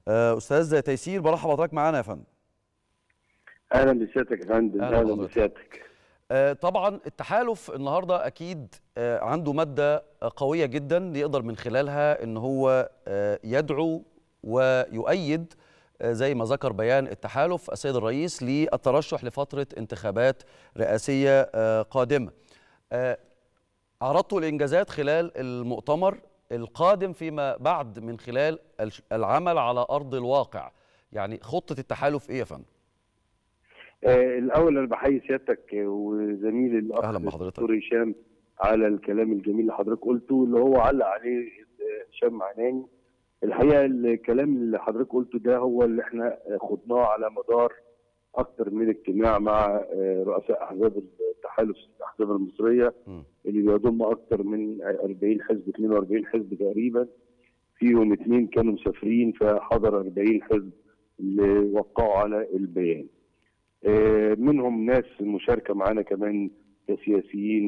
آه، استاذ تيسير برحب بحضرتك معانا يا فندم اهلا بسيادتك يا فندم أهلا اهلا بحضرتك. بسيادتك آه، طبعا التحالف النهارده اكيد آه، عنده ماده قويه جدا يقدر من خلالها ان هو آه، يدعو ويؤيد آه، زي ما ذكر بيان التحالف السيد الرئيس للترشح لفتره انتخابات رئاسيه آه، قادمه. آه، عرضتوا الانجازات خلال المؤتمر القادم فيما بعد من خلال الش- العمل على ارض الواقع. يعني خطه التحالف ايه يا فندم؟ آه الاول انا بحيي سيادتك آه، وزميلي الاخ أهلا بحضرتك. الدكتور هشام على الكلام الجميل اللي حضرتك قلته اللي هو علق عليه آه، هشام معناني الحقيقه الكلام اللي حضرتك قلته ده هو اللي احنا آه، خضناه على مدار اكتر من اجتماع مع آه، رؤساء احزاب التحالف الاحزاب المصريه م. اللي بيضم اكتر من 40 حزب 42 حزب تقريبا فيهم اثنين كانوا مسافرين فحضر 40 حزب اللي وقعوا على البيان آه، منهم ناس مشاركه معانا كمان كسياسيين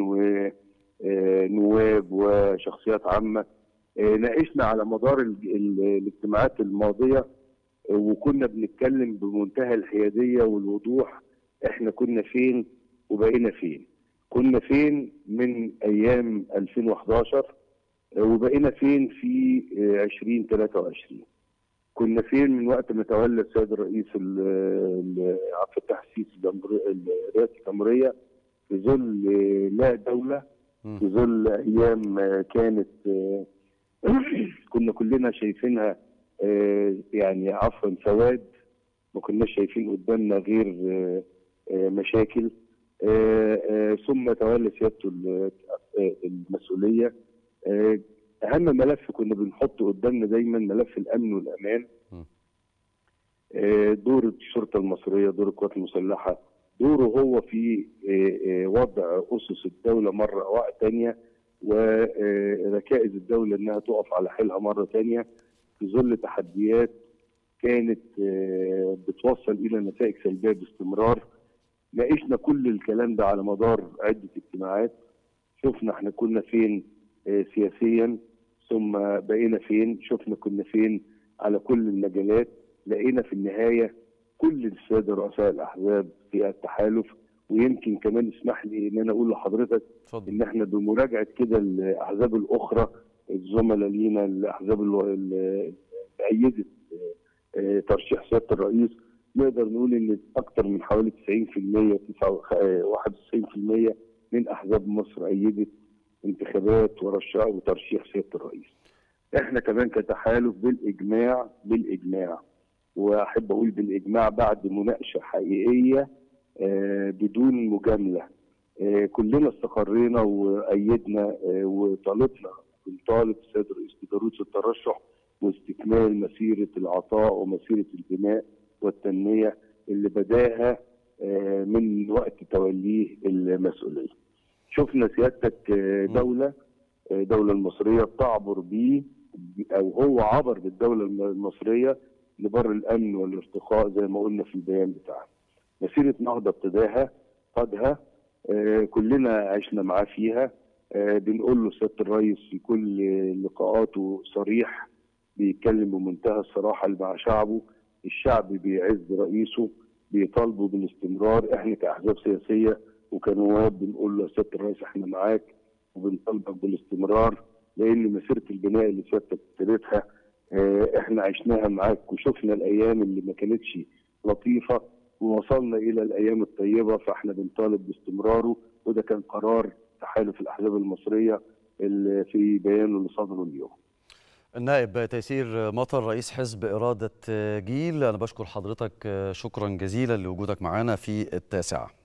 ونواب وشخصيات عامه آه، ناقشنا على مدار ال- ال- الاجتماعات الماضيه آه، وكنا بنتكلم بمنتهى الحياديه والوضوح احنا كنا فين وبقينا فين كنا فين من ايام 2011 آه، وبقينا فين في آه، 2023 كنا فين من وقت ما تولى السيد الرئيس ال- ال- عبد الفتاح السيسي الجمهورية- رئاسة الجمهورية في ظل آه، لا دولة مم. في ظل أيام آه، كانت آه، كنا كلنا شايفينها آه، يعني عفوا سواد ما كناش شايفين قدامنا غير آه، آه، مشاكل آه، آه، ثم تولى سيادته ال- آه، المسؤولية آه، اهم ملف كنا بنحطه قدامنا دايما ملف الامن والامان م. آه، دور الشرطه المصريه دور القوات المسلحه دوره هو في آه، آه، وضع اسس الدوله مره واحده ثانيه وركائز الدوله انها تقف على حيلها مره ثانيه في ظل تحديات كانت آه، بتوصل الى نتائج سلبيه باستمرار ناقشنا كل الكلام ده على مدار عده اجتماعات شفنا احنا كنا فين آه، سياسيا ثم بقينا فين شفنا كنا فين على كل المجالات لقينا في النهاية كل السادة رؤساء الأحزاب في التحالف ويمكن كمان اسمح لي ان انا اقول لحضرتك اتفضل ان احنا بمراجعه كده الاحزاب الاخرى الزملاء لينا الاحزاب اللي اللي ايدت آه، آه، ترشيح سياده الرئيس نقدر نقول ان اكثر من حوالي 90% 91% من احزاب مصر ايدت انتخابات ورشح وترشيح سياده الرئيس. احنا كمان كتحالف بالاجماع بالاجماع واحب اقول بالاجماع بعد مناقشه حقيقيه آه، بدون مجامله آه، كلنا استقرينا وايدنا آه، وطالبنا بنطالب السيد الرئيس بضروره الترشح واستكمال مسيره العطاء ومسيره البناء والتنميه اللي بداها آه، من وقت توليه المسؤوليه. شفنا سيادتك آه، دوله آه، الدوله المصريه بتعبر بيه او هو عبر بالدوله المصريه لبر الامن والارتخاء زي ما قلنا في البيان بتاعنا. مسيره نهضه ابتداها قادها آه، كلنا عشنا معاه فيها آه، بنقول له سياده الرئيس في كل لقاءاته صريح بيتكلم بمنتهى الصراحه مع شعبه الشعب بيعز رئيسه بيطالبه بالاستمرار احنا كاحزاب سياسيه وكنواب بنقول له يا سياده الرئيس احنا معاك وبنطالبك بالاستمرار لان مسيره البناء اللي سيادتك ابتديتها آه، احنا عشناها معاك وشفنا الايام اللي ما كانتش لطيفه ووصلنا الى الايام الطيبه فاحنا بنطالب باستمراره وده كان قرار تحالف الاحزاب المصريه اللي في بيانه اللي صدره اليوم. النائب تيسير مطر رئيس حزب إرادة جيل أنا بشكر حضرتك شكرا جزيلا لوجودك معنا في التاسعة